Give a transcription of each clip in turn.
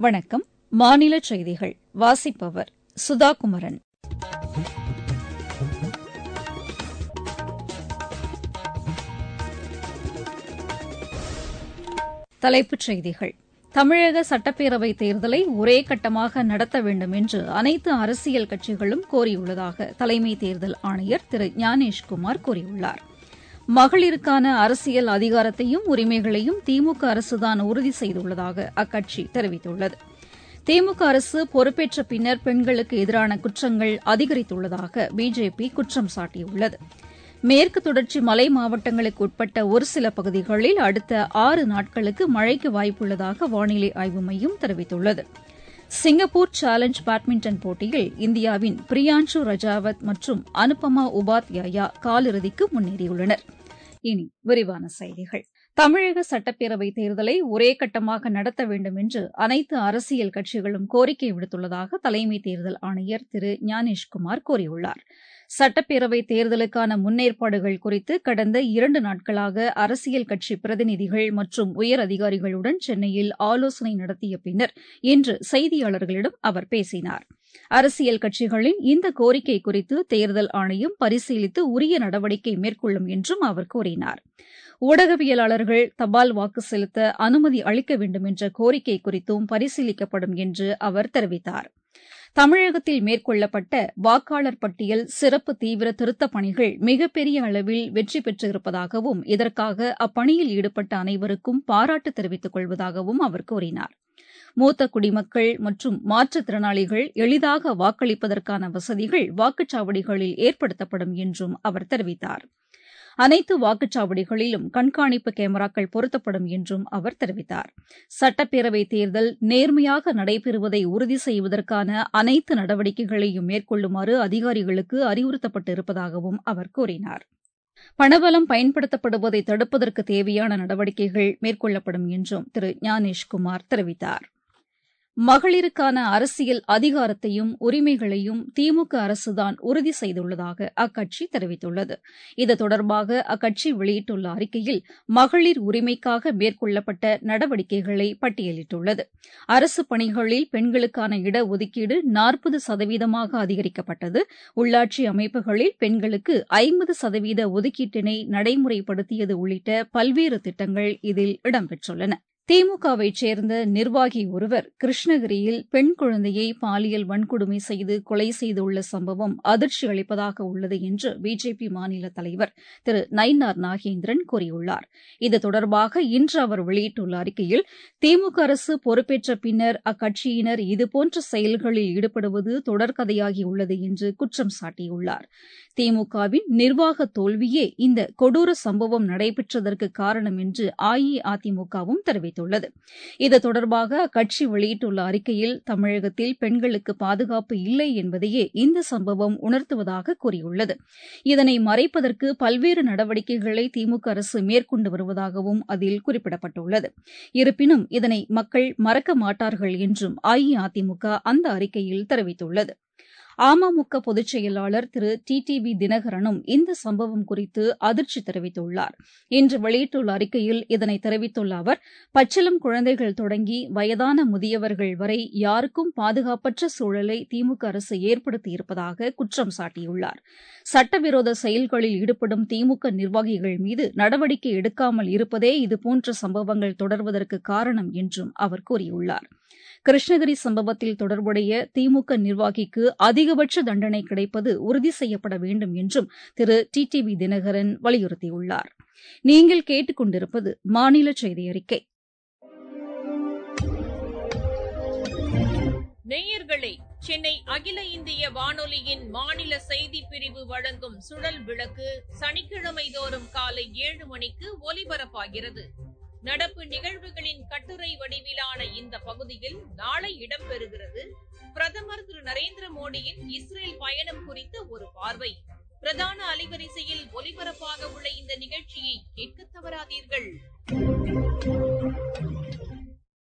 வணக்கம் மாநில செய்திகள் வாசிப்பவர் சுதா குமரன் தலைப்புச் செய்திகள் தமிழக சட்டப்பேரவைத் தேர்தலை ஒரே கட்டமாக நடத்த வேண்டும் என்று அனைத்து அரசியல் கட்சிகளும் கோரியுள்ளதாக தலைமை தேர்தல் ஆணையர் திரு ஞானேஷ்குமார் கூறியுள்ளார் மகளிருக்கான அரசியல் அதிகாரத்தையும் உரிமைகளையும் திமுக அரசுதான் உறுதி செய்துள்ளதாக அக்கட்சி தெரிவித்துள்ளது திமுக அரசு பொறுப்பேற்ற பின்னர் பெண்களுக்கு எதிரான குற்றங்கள் அதிகரித்துள்ளதாக பிஜேபி குற்றம் சாட்டியுள்ளது மேற்கு தொடர்ச்சி மலை மாவட்டங்களுக்கு உட்பட்ட ஒரு சில பகுதிகளில் அடுத்த ஆறு நாட்களுக்கு மழைக்கு வாய்ப்புள்ளதாக வானிலை ஆய்வு மையம் தெரிவித்துள்ளது சிங்கப்பூர் சேலஞ்ச் பேட்மிண்டன் போட்டியில் இந்தியாவின் பிரியான்ஷு ரஜாவத் மற்றும் அனுபமா உபாத்யாயா காலிறுதிக்கு முன்னேறியுள்ளனர் இனி விரிவான செய்திகள் தமிழக சட்டப்பேரவைத் தேர்தலை ஒரே கட்டமாக நடத்த வேண்டும் என்று அனைத்து அரசியல் கட்சிகளும் கோரிக்கை விடுத்துள்ளதாக தலைமை தேர்தல் ஆணையர் திரு ஞானேஷ்குமார் கூறியுள்ளார் சட்டப்பேரவைத் தேர்தலுக்கான முன்னேற்பாடுகள் குறித்து கடந்த இரண்டு நாட்களாக அரசியல் கட்சி பிரதிநிதிகள் மற்றும் உயர் அதிகாரிகளுடன் சென்னையில் ஆலோசனை நடத்திய பின்னர் இன்று செய்தியாளர்களிடம் அவர் பேசினார் அரசியல் கட்சிகளின் இந்த கோரிக்கை குறித்து தேர்தல் ஆணையம் பரிசீலித்து உரிய நடவடிக்கை மேற்கொள்ளும் என்றும் அவர் கூறினார் ஊடகவியலாளர்கள் தபால் வாக்கு செலுத்த அனுமதி அளிக்க வேண்டும் என்ற கோரிக்கை குறித்தும் பரிசீலிக்கப்படும் என்று அவர் தெரிவித்தார் தமிழகத்தில் மேற்கொள்ளப்பட்ட வாக்காளர் பட்டியல் சிறப்பு தீவிர திருத்தப் பணிகள் மிகப்பெரிய அளவில் வெற்றி பெற்றிருப்பதாகவும் இதற்காக அப்பணியில் ஈடுபட்ட அனைவருக்கும் பாராட்டு தெரிவித்துக் கொள்வதாகவும் அவர் கூறினார் மூத்த குடிமக்கள் மற்றும் மாற்றுத்திறனாளிகள் எளிதாக வாக்களிப்பதற்கான வசதிகள் வாக்குச்சாவடிகளில் ஏற்படுத்தப்படும் என்றும் அவர் தெரிவித்தார் அனைத்து வாக்குச்சாவடிகளிலும் கண்காணிப்பு கேமராக்கள் பொருத்தப்படும் என்றும் அவர் தெரிவித்தார் சட்டப்பேரவைத் தேர்தல் நேர்மையாக நடைபெறுவதை உறுதி செய்வதற்கான அனைத்து நடவடிக்கைகளையும் மேற்கொள்ளுமாறு அதிகாரிகளுக்கு அறிவுறுத்தப்பட்டு இருப்பதாகவும் அவர் கூறினார் பணபலம் பயன்படுத்தப்படுவதை தடுப்பதற்கு தேவையான நடவடிக்கைகள் மேற்கொள்ளப்படும் என்றும் திரு ஞானேஷ்குமார் தெரிவித்தார் மகளிருக்கான அரசியல் அதிகாரத்தையும் உரிமைகளையும் திமுக அரசுதான் உறுதி செய்துள்ளதாக அக்கட்சி தெரிவித்துள்ளது இது தொடர்பாக அக்கட்சி வெளியிட்டுள்ள அறிக்கையில் மகளிர் உரிமைக்காக மேற்கொள்ளப்பட்ட நடவடிக்கைகளை பட்டியலிட்டுள்ளது அரசு பணிகளில் பெண்களுக்கான இடஒதுக்கீடு நாற்பது சதவீதமாக அதிகரிக்கப்பட்டது உள்ளாட்சி அமைப்புகளில் பெண்களுக்கு ஐம்பது சதவீத ஒதுக்கீட்டினை நடைமுறைப்படுத்தியது உள்ளிட்ட பல்வேறு திட்டங்கள் இதில் இடம்பெற்றுள்ளன திமுகவைச் சேர்ந்த நிர்வாகி ஒருவர் கிருஷ்ணகிரியில் பெண் குழந்தையை பாலியல் வன்கொடுமை செய்து கொலை செய்துள்ள சம்பவம் அதிர்ச்சி அளிப்பதாக உள்ளது என்று பிஜேபி மாநில தலைவர் திரு நயினார் நாகேந்திரன் கூறியுள்ளார் இது தொடர்பாக இன்று அவர் வெளியிட்டுள்ள அறிக்கையில் திமுக அரசு பொறுப்பேற்ற பின்னர் அக்கட்சியினர் இதுபோன்ற செயல்களில் ஈடுபடுவது தொடர்கதையாகியுள்ளது என்று குற்றம் சாட்டியுள்ளார் திமுகவின் நிர்வாக தோல்வியே இந்த கொடூர சம்பவம் நடைபெற்றதற்கு காரணம் என்று அஇஅதிமுகவும் தெரிவித்துள்ளது இது தொடர்பாக அக்கட்சி வெளியிட்டுள்ள அறிக்கையில் தமிழகத்தில் பெண்களுக்கு பாதுகாப்பு இல்லை என்பதையே இந்த சம்பவம் உணர்த்துவதாக கூறியுள்ளது இதனை மறைப்பதற்கு பல்வேறு நடவடிக்கைகளை திமுக அரசு மேற்கொண்டு வருவதாகவும் அதில் குறிப்பிடப்பட்டுள்ளது இருப்பினும் இதனை மக்கள் மறக்க மாட்டார்கள் என்றும் அஇஅதிமுக அந்த அறிக்கையில் தெரிவித்துள்ளது அமமுக பொதுச் செயலாளர் திரு டி டி வி தினகரனும் இந்த சம்பவம் குறித்து அதிர்ச்சி தெரிவித்துள்ளார் இன்று வெளியிட்டுள்ள அறிக்கையில் இதனை தெரிவித்துள்ள அவர் பச்சிலம் குழந்தைகள் தொடங்கி வயதான முதியவர்கள் வரை யாருக்கும் பாதுகாப்பற்ற சூழலை திமுக அரசு ஏற்படுத்தியிருப்பதாக குற்றம் சாட்டியுள்ளார் சட்டவிரோத செயல்களில் ஈடுபடும் திமுக நிர்வாகிகள் மீது நடவடிக்கை எடுக்காமல் இருப்பதே இதுபோன்ற சம்பவங்கள் தொடர்வதற்கு காரணம் என்றும் அவர் கூறியுள்ளார் கிருஷ்ணகிரி சம்பவத்தில் தொடர்புடைய திமுக நிர்வாகிக்கு அதிகபட்ச தண்டனை கிடைப்பது உறுதி செய்யப்பட வேண்டும் என்றும் Thiru T T V Dhinakaran வலியுறுத்தியுள்ளார் நீங்கள் கேட்டுக் கொண்டிருப்பது மாநில செய்தி அறிக்கை நேயர்களே சென்னை அகில இந்திய வானொலியின் மாநில செய்தி பிரிவு வழங்கும் சுழல் விளக்கு சனிக்கிழமை தோறும் காலை ஏழு மணிக்கு ஒலிபரப்பாகிறது நடப்பு நிகழ்வுகளின் கட்டுரை வடிவிலான இந்த பகுதியில் நாளை இடம்பெறுகிறது பிரதமர் திரு நரேந்திர மோடியின் இஸ்ரேல் பயணம் குறித்த ஒரு பார்வை பிரதான அலைவரிசையில் ஒலிபரப்பாக உள்ள இந்த நிகழ்ச்சியை கேட்க தவறாதீர்கள்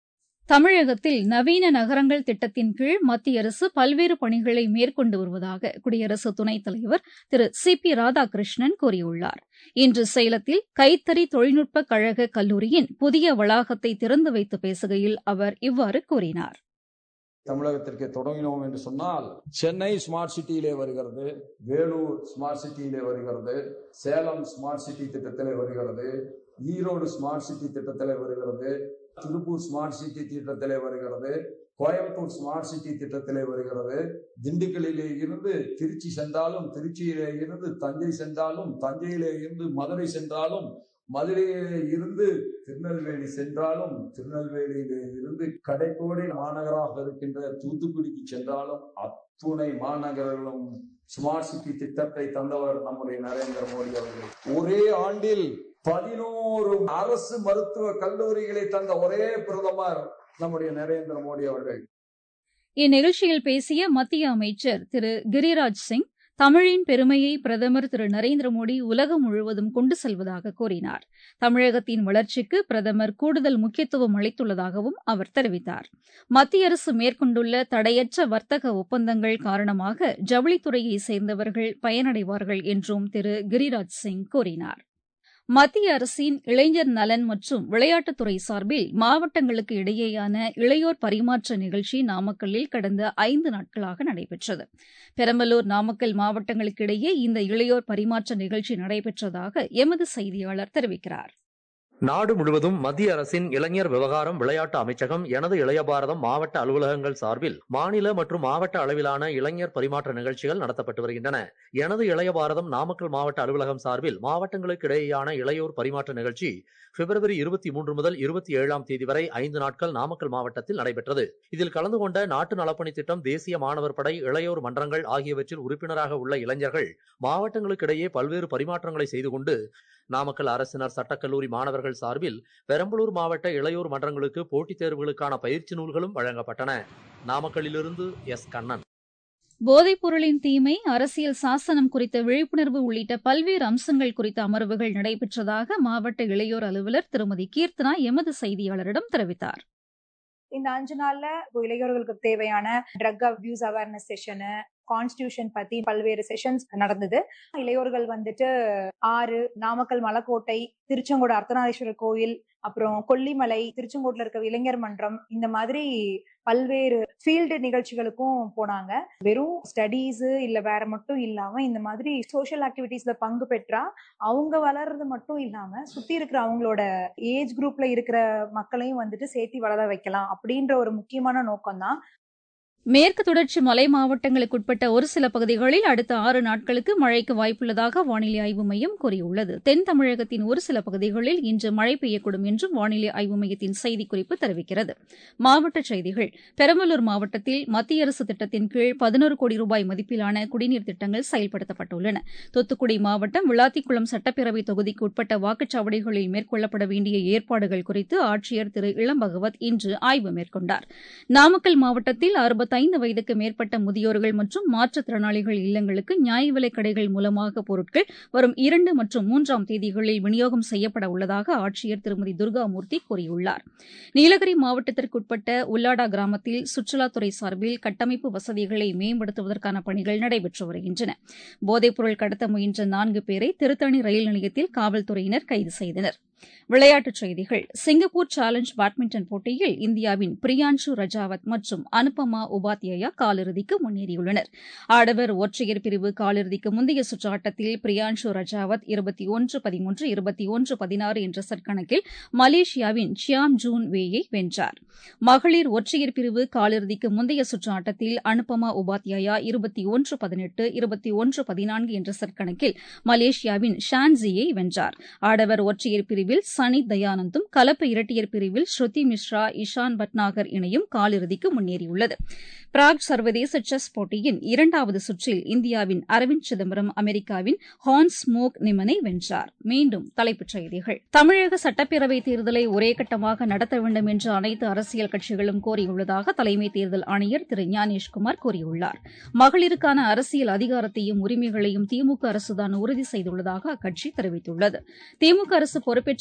தமிழகத்தில் நவீன நகரங்கள் திட்டத்தின் கீழ் மத்திய அரசு பல்வேறு பணிகளை மேற்கொண்டு வருவதாக குடியரசு துணைத் தலைவர் திரு சி பி ராதாகிருஷ்ணன் கூறியுள்ளார் இன்று சேலத்தில் கைத்தறி தொழில்நுட்ப கழக கல்லூரியின் புதிய வளாகத்தை திறந்து வைத்து பேசுகையில் அவர் இவ்வாறு கூறினார் தமிழகத்திற்கு தொடங்கினோம் என்று சொன்னால் சென்னை ஸ்மார்ட் சிட்டியிலே வருகிறது வேலூர் ஸ்மார்ட் சிட்டியிலே வருகிறது சேலம் ஸ்மார்ட் சிட்டி திட்டத்திலே வருகிறது ஈரோடு ஸ்மார்ட் சிட்டி திட்டத்திலே வருகிறது திருப்பூர் ஸ்மார்ட் சிட்டி திட்டத்திலே வருகிறது கோயம்புத்தூர் ஸ்மார்ட் சிட்டி திட்டத்திலே வருகிறது திண்டுக்கல்லிலே இருந்து திருச்சி சென்றாலும் திருச்சியிலே இருந்து தஞ்சை சென்றாலும் தஞ்சையிலே இருந்து மதுரை சென்றாலும் மதுரையிலே இருந்து திருநெல்வேலி சென்றாலும் திருநெல்வேலியிலே இருந்து கடைக்கோடி மாநகராக இருக்கின்ற தூத்துக்குடிக்கு சென்றாலும் அத்துணை மாநகர்களும் ஸ்மார்ட் சிட்டி திட்டத்தை தந்தவர் நம்முடைய நரேந்திர மோடி அவர்கள் ஒரே ஆண்டில் பதினோரு அரசு மருத்துவ கல்லூரிகளை தந்த ஒரே பிரதமர் நம்முடைய நரேந்திர மோடி அவர்கள் இந்நிகழ்ச்சியில் பேசிய மத்திய அமைச்சர் திரு கிரிராஜ் சிங் தமிழின் பெருமையை பிரதமர் திரு நரேந்திர மோடி உலகம் முழுவதும் கொண்டு செல்வதாக கூறினார் தமிழகத்தின் வளர்ச்சிக்கு பிரதமர் கூடுதல் முக்கியத்துவம் அளித்துள்ளதாகவும் அவர் தெரிவித்தார் மத்திய அரசு மேற்கொண்டுள்ள தடையற்ற வர்த்தக ஒப்பந்தங்கள் காரணமாக ஜவுளித்துறையை சேர்ந்தவர்கள் பயனடைவார்கள் என்றும் திரு கிரிராஜ் சிங் கூறினார் மத்திய அரசின் இளைஞர் நலன் மற்றும் விளையாட்டுத்துறை சார்பில் மாவட்டங்களுக்கு இடையேயான இளையோர் பரிமாற்ற நிகழ்ச்சி நாமக்கல்லில் கடந்த ஐந்து நாட்களாக நடைபெற்றது பெரம்பலூர் நாமக்கல் மாவட்டங்களுக்கு இடையே இந்த இளையோர் பரிமாற்ற நிகழ்ச்சி நடைபெற்றதாக எமது செய்தியாளர் தெரிவிக்கிறார் நாடு முழுவதும் மத்திய அரசின் இளைஞர் விவகாரம் விளையாட்டு அமைச்சகம் எனது இளைய பாரதம் மாவட்ட அலுவலகங்கள் சார்பில் மாநில மற்றும் மாவட்ட அளவிலான இளைஞர் பரிமாற்ற நிகழ்ச்சிகள் நடத்தப்பட்டு வருகின்றன எனது இளைய பாரதம் நாமக்கல் மாவட்ட அலுவலகம் சார்பில் மாவட்டங்களுக்கு இடையேயான இளையோர் பரிமாற்ற நிகழ்ச்சி பிப்ரவரி இருபத்தி மூன்று முதல் இருபத்தி ஏழாம் தேதி வரை ஐந்து நாட்கள் நாமக்கல் மாவட்டத்தில் நடைபெற்றது இதில் கலந்து கொண்ட நாட்டு நலப்பணி திட்டம் தேசிய மாணவர் படை இளையோர் மன்றங்கள் ஆகியவற்றில் உறுப்பினராக உள்ள இளைஞர்கள் மாவட்டங்களுக்கிடையே பல்வேறு பரிமாற்றங்களை செய்து கொண்டு நாமக்கல் அரசினர் சட்டக்கல்லூரி மாணவர்கள் சார்பில் பெரம்பலூர் மாவட்ட இளையோர் மன்றங்களுக்கு போட்டித் தேர்வுகளுக்கான பயிற்சி நூல்களும் வழங்கப்பட்டன நாமக்கல்லிலிருந்து எஸ் கண்ணன் போதைப் பொருளின் தீமை அரசியல் சாசனம் குறித்த விழிப்புணர்வு உள்ளிட்ட பல்வேறு அம்சங்கள் குறித்த அமர்வுகள் நடைபெற்றதாக மாவட்ட இளையோர் அலுவலர் திருமதி கீர்த்தனா எமது செய்தியாளரிடம் தெரிவித்தார் இந்த அஞ்சு நாள்ல இளைஞர்களுக்கு தேவையான drug abuse awareness session constitution பத்தி பல்வேறு செஷன்ஸ் நடந்தது இளையோர்கள் வந்துட்டு ஆறு நாமக்கல் மலக்கோட்டை திருச்செங்கோடு அர்த்தநாரீஸ்வரர் கோயில் அப்புறம் கொல்லிமலை திருச்செங்கோட்டுல இருக்க இளைஞர் மன்றம் இந்த மாதிரி பல்வேறு ஃபீல்டு நிகழ்ச்சிகளுக்கும் போனாங்க வெறும் ஸ்டடீஸ் இல்ல வேற மட்டும் இல்லாம இந்த மாதிரி சோஷியல் ஆக்டிவிட்டீஸ்ல பங்கு பெற்றா அவங்க வளர்றது மட்டும் இல்லாம சுத்தி இருக்கிற அவங்களோட ஏஜ் குரூப்ல இருக்கிற மக்களையும் வந்துட்டு சேர்த்தி வளர வைக்கலாம் அப்படின்ற ஒரு முக்கியமான நோக்கம் தான் மேற்கு தொடர்ச்சி மலை மாவட்டங்களுக்குட்பட்ட ஒரு சில பகுதிகளில் அடுத்த ஆறு நாட்களுக்கு மழைக்கு வாய்ப்புள்ளதாக வானிலை ஆய்வு மையம் கூறியுள்ளது தென் தமிழகத்தின் ஒரு சில பகுதிகளில் இன்று மழை பெய்யக்கூடும் என்றும் வானிலை ஆய்வு மையத்தின் செய்திக்குறிப்பு தெரிவிக்கிறது மாவட்டச் செய்திகள் பெரம்பலூர் மாவட்டத்தில் மத்திய அரசு திட்டத்தின் கீழ் பதினோரு கோடி ரூபாய் மதிப்பிலான குடிநீர் திட்டங்கள் செயல்படுத்தப்பட்டுள்ளன தூத்துக்குடி மாவட்டம் விளாத்திக்குளம் சட்டப்பேரவை தொகுதிக்கு உட்பட்ட வாக்குச்சாவடிகளில் மேற்கொள்ளப்பட வேண்டிய ஏற்பாடுகள் குறித்து ஆட்சியர் திரு இளம்பகவத் இன்று ஆய்வு மேற்கொண்டார் நாமக்கல் மாவட்டத்தில் அறுபத்தி ஐந்து வயதுக்கு மேற்பட்ட முதியோர்கள் மற்றும் மாற்றுத்திறனாளிகள் இல்லங்களுக்கு நியாய விலைக் கடைகள் மூலமாக பொருட்கள் வரும் இரண்டு மற்றும் மூன்றாம் தேதிகளில் விநியோகம் செய்யப்பட உள்ளதாக ஆட்சியர் திருமதி துர்காமூர்த்தி கூறியுள்ளார் நீலகிரி மாவட்டத்திற்குட்பட்ட உல்லாடா கிராமத்தில் சுற்றுலாத்துறை சார்பில் கட்டமைப்பு வசதிகளை மேம்படுத்துவதற்கான பணிகள் நடைபெற்று வருகின்றன போதைப்பொருள் கடத்த முயன்ற நான்கு பேரை திருத்தணி ரயில் நிலையத்தில் காவல்துறையினர் கைது செய்தனர் விளையாட்டுச் செய்திகள் சிங்கப்பூர் சேலஞ்ச் பேட்மிண்டன் போட்டியில் இந்தியாவின் பிரியான்ஷு ரஜாவத் மற்றும் அனுபமா உபாத்யாயா காலிறுதிக்கு முன்னேறியுள்ளனர் ஆடவர் ஒற்றையர் பிரிவு காலிறுதிக்கு முந்தைய சுற்று ஆட்டத்தில் பிரியான்ஷு ரஜாவத் இருபத்தி ஒன்று பதிமூன்று இருபத்தி ஒன்று பதினாறு என்ற செட் கணக்கில் மலேசியாவின் ஷியாம் ஜூன் வேயை வென்றார் மகளிர் ஒற்றையர் பிரிவு காலிறுதிக்கு முந்தைய சுற்று ஆட்டத்தில் அனுபமா உபாத்யாயா இருபத்தி ஒன்று பதினெட்டு இருபத்தி ஒன்று பதினான்கு என்ற செட் கணக்கில் மலேசியாவின் ஷான்ஜியை வென்றார் ஆடவர் ஒற்றையர் பிரிவில் சனி தயானந்தும் கலப்பு இரட்டையர் பிரிவில் ஸ்ருதி மிஸ்ரா இஷான் பட்நாகர் இணையும் காலிறுதிக்கு முன்னேறியுள்ளது பிராக் சர்வதேச செஸ் போட்டியின் இரண்டாவது சுற்றில் இந்தியாவின் அரவிந்த் சிதம்பரம் அமெரிக்காவின் ஹான்ஸ் மோக் நிமனை வென்றார் மீண்டும் தலைப்புச் செய்திகள் தமிழக சட்டப்பேரவைத் தேர்தலை ஒரே கட்டமாக நடத்த வேண்டும் என்று அனைத்து அரசியல் கட்சிகளும் கோரியுள்ளதாக தலைமை தேர்தல் ஆணையர் திரு ஞானேஷ்குமார் கூறியுள்ளார் மகளிருக்கான அரசியல் அதிகாரத்தையும் உரிமைகளையும் திமுக அரசுதான் உறுதி செய்துள்ளதாக அக்கட்சி தெரிவித்துள்ளது திமுக அரசு பொறுப்பேற்ற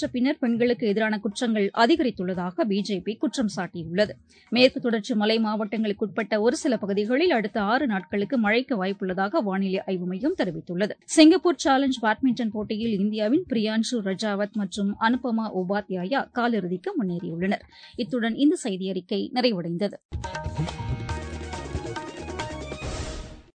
பொறுப்பேற்ற பின்னர் பெண்களுக்கு எதிரான குற்றங்கள் அதிகரித்துள்ளதாக பிஜேபி குற்றம் சாட்டியுள்ளது மேற்கு தொடர்ச்சி மலை மாவட்டங்களுக்குட்பட்ட ஒரு சில பகுதிகளில் அடுத்த ஆறு நாட்களுக்கு மழைக்கு வாய்ப்புள்ளதாக வானிலை ஆய்வு மையம் தெரிவித்துள்ளது சிங்கப்பூர் சேலஞ்ச் பேட்மிண்டன் போட்டியில் இந்தியாவின் பிரியான்ஷு ரஜாவத் மற்றும் அனுபமா உபாத்யாயா காலிறுதிக்கு முன்னேறியுள்ளனர் இத்துடன் இந்த செய்தியறிக்கை நிறைவடைந்தது